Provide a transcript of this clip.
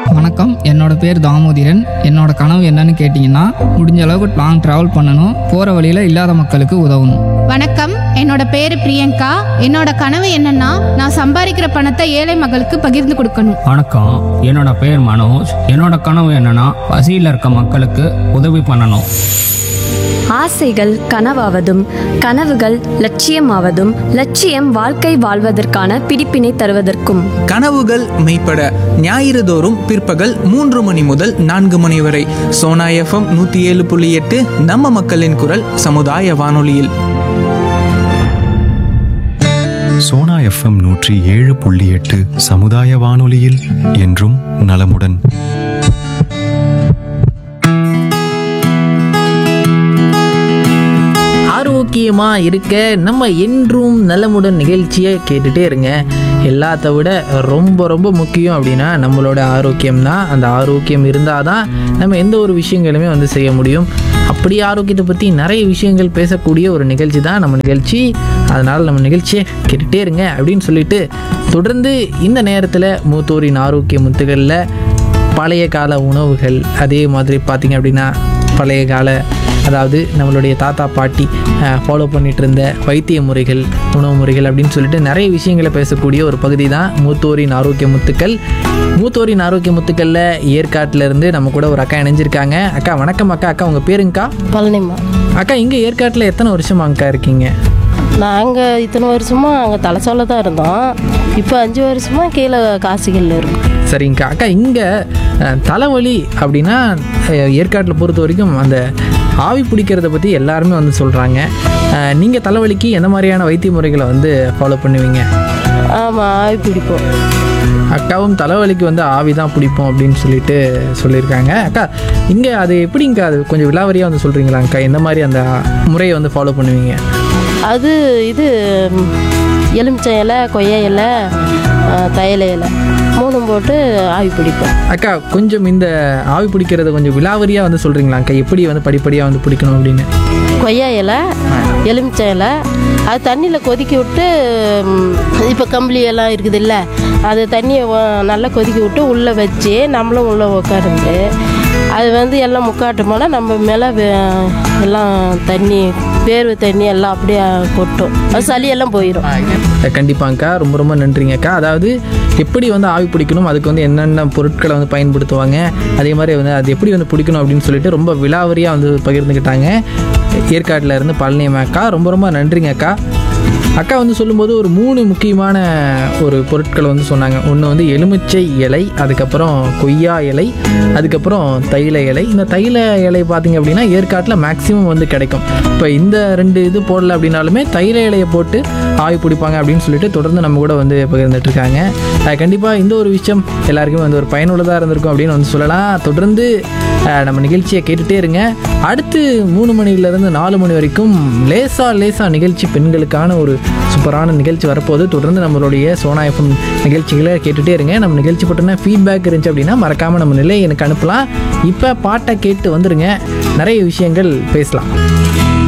வணக்கம் என்னோட பேர் தாமோதிரன் என்னோட கனவு என்னன்னு கேட்டிங்கன்னா முடிஞ்ச அளவுக்கு லாங் ட்ராவல் பண்ணணும் போகிற வழியில் இல்லாத மக்களுக்கு உதவணும் வணக்கம் என்னோட பேரு பிரியங்கா என்னோட கனவு என்னன்னா நான் சம்பாதிக்கிற பணத்தை ஏழை மக்களுக்கு பகிர்ந்து கொடுக்கணும் வணக்கம் என்னோட பேர் மனோஜ் என்னோட கனவு என்னன்னா பசியில் இருக்க மக்களுக்கு உதவி பண்ணணும் ஆசைகள் கனவாவதும் கனவுகள் லட்சியமாவதும் லட்சியம் வாழ்க்கை வாழ்வதற்கான பிடிப்பினை தருவதற்கும் கனவுகள் மெய்ப்பட ஞாயிறு தோறும் பிற்பகல் மூன்று மணி முதல் நான்கு மணி வரை சோனா எஃப்எம் நூற்றி ஏழு புள்ளி எட்டு நம்ம மக்களின் குரல் சமுதாய வானொலியில் சோனா எஃப்எம் நூற்றி ஏழு புள்ளி எட்டு சமுதாய வானொலியில் என்றும் நலமுடன் ஆரோக்கியமாக இருக்க நம்ம என்றும் நலமுடன் நிகழ்ச்சியை கேட்டுட்டே இருங்க எல்லாத்த விட ரொம்ப ரொம்ப முக்கியம் அப்படின்னா நம்மளோட ஆரோக்கியம் தான் அந்த ஆரோக்கியம் இருந்தால் தான் நம்ம எந்த ஒரு விஷயங்களுமே வந்து செய்ய முடியும் அப்படி ஆரோக்கியத்தை பற்றி நிறைய விஷயங்கள் பேசக்கூடிய ஒரு நிகழ்ச்சி தான் நம்ம நிகழ்ச்சி அதனால் நம்ம நிகழ்ச்சியை கேட்டுட்டே இருங்க அப்படின்னு சொல்லிட்டு தொடர்ந்து இந்த நேரத்தில் மூத்தோரின் ஆரோக்கிய முத்துகளில் பழைய கால உணவுகள் அதே மாதிரி பார்த்திங்க அப்படின்னா பழைய கால அதாவது நம்மளுடைய தாத்தா பாட்டி ஃபாலோ பண்ணிட்டு இருந்த வைத்திய முறைகள் உணவு முறைகள் அப்படின்னு சொல்லிட்டு நிறைய விஷயங்களை பேசக்கூடிய ஒரு பகுதி தான் மூத்தோரின் ஆரோக்கிய முத்துக்கள் மூத்தோரின் ஆரோக்கிய முத்துக்களில் ஏற்காட்டில் இருந்து நம்ம கூட ஒரு அக்கா இணைஞ்சிருக்காங்க அக்கா வணக்கம் அக்கா அக்கா உங்கள் பேருங்கக்கா பழனிமா அக்கா இங்கே ஏற்காட்டில் எத்தனை வருஷமா அக்கா இருக்கீங்க நாங்கள் இத்தனை வருஷமா அங்கே தலைச்சோல தான் இருந்தோம் இப்போ அஞ்சு வருஷமா கீழே காசிகளில் இருக்கோம் சரிங்கக்கா அக்கா இங்கே தலைவலி அப்படின்னா அஹ், ஏற்காட்டில் பொறுத்த வரைக்கும் அந்த ஆவி பிடிக்கிறத பற்றி எல்லாருமே வந்து சொல்கிறாங்க நீங்கள் தலைவலிக்கு எந்த மாதிரியான வைத்திய முறைகளை வந்து ஃபாலோ பண்ணுவீங்க ஆமாம் ஆவி பிடிப்போம் அக்காவும் தலைவலிக்கு வந்து ஆவி தான் பிடிப்போம் அப்படின்னு சொல்லிட்டு சொல்லியிருக்காங்க அக்கா இங்கே அது எப்படிங்கக்கா அது கொஞ்சம் விலாவரியாக வந்து சொல்கிறீங்களா அக்கா எந்த மாதிரி அந்த முறையை வந்து ஃபாலோ பண்ணுவீங்க அது இது ம், எலுமிச்சை இலை கொய்யா இலை ஆ, தையல இலை மூணும் போட்டு ஆவி பிடிப்போம் அக்கா கொஞ்சம் இந்த ஆவி பிடிக்கிறத கொஞ்சம் விலாவரியாக வந்து சொல்கிறீங்களா அக்கா எப்படி வந்து படிப்படியாக வந்து பிடிக்கணும் அப்படின்னு கொய்யா இலை எலுமிச்சை இலை அது தண்ணியில் கொதிக்க விட்டு இப்போ கம்பளி எல்லாம் இருக்குது இல்லை அது தண்ணியை வ- நல்லா கொதிக்க விட்டு உள்ளே வச்சு நம்மளும் உள்ளே உட்காருந்து அது வந்து எல்லாம் முக்காட்டுமானா நம்ம மேலே எல்லாம் தண்ணி வேர்வை தண்ணி எல்லாம் அப்படியே கொட்டும் அது சளியெல்லாம் போயிடும் கண்டிப்பாங்கக்கா ரொம்ப ரொம்ப நன்றிங்கக்கா அதாவது எப்படி வந்து ஆவி பிடிக்கணும் அதுக்கு வந்து என்னென்ன பொருட்களை வந்து பயன்படுத்துவாங்க அதே மாதிரி வந்து அது எப்படி வந்து பிடிக்கணும் அப்படின்னு சொல்லிட்டு ரொம்ப விலாவரியாக வந்து பகிர்ந்துக்கிட்டாங்க ஏற்காட்டில் இருந்து பழனியம்மா அக்கா ரொம்ப ரொம்ப நன்றிங்க அக்கா அக்கா வந்து சொல்லும்போது ஒரு மூணு முக்கியமான ஒரு பொருட்களை வந்து சொன்னாங்க ஒன்று வந்து எலுமிச்சை இலை அதுக்கப்புறம் கொய்யா இலை அதுக்கப்புறம் தைல இலை இந்த தைல இலை பார்த்தீங்க அப்படின்னா ஏற்காட்டில் மேக்ஸிமம் வந்து கிடைக்கும் இப்போ இந்த ரெண்டு இது போடல அப்படின்னாலுமே தைல இலையை போட்டு ஆவி பிடிப்பாங்க அப்படின்னு சொல்லிட்டு தொடர்ந்து நம்ம கூட வந்து பகிர்ந்துட்டு இருக்காங்க கண்டிப்பாக இந்த ஒரு விஷயம் எல்லாருக்குமே வந்து ஒரு பயனுள்ளதாக இருந்திருக்கும் அப்படின்னு வந்து சொல்லலாம் தொடர்ந்து அஹ், நம்ம நிகழ்ச்சியை கேட்டுட்டே இருங்க அடுத்து மூணு மணிலேருந்து நாலு மணி வரைக்கும் லேசா லேசா நிகழ்ச்சி பெண்களுக்கான ஒரு சூப்பரான நிகழ்ச்சி வரப்போகுது தொடர்ந்து நம்மளுடைய சோனா எஃப்எம் நிகழ்ச்சிகளை கேட்டுட்டே இருங்க நம்ம நிகழ்ச்சி பற்றின ஃபீட்பேக் இருந்துச்சு அப்படின்னா மறக்காமல் நம்ம நிலையை எனக்கு அனுப்பலாம் இப்போ பாட்டை கேட்டு வந்துருங்க நிறைய விஷயங்கள் பேசலாம்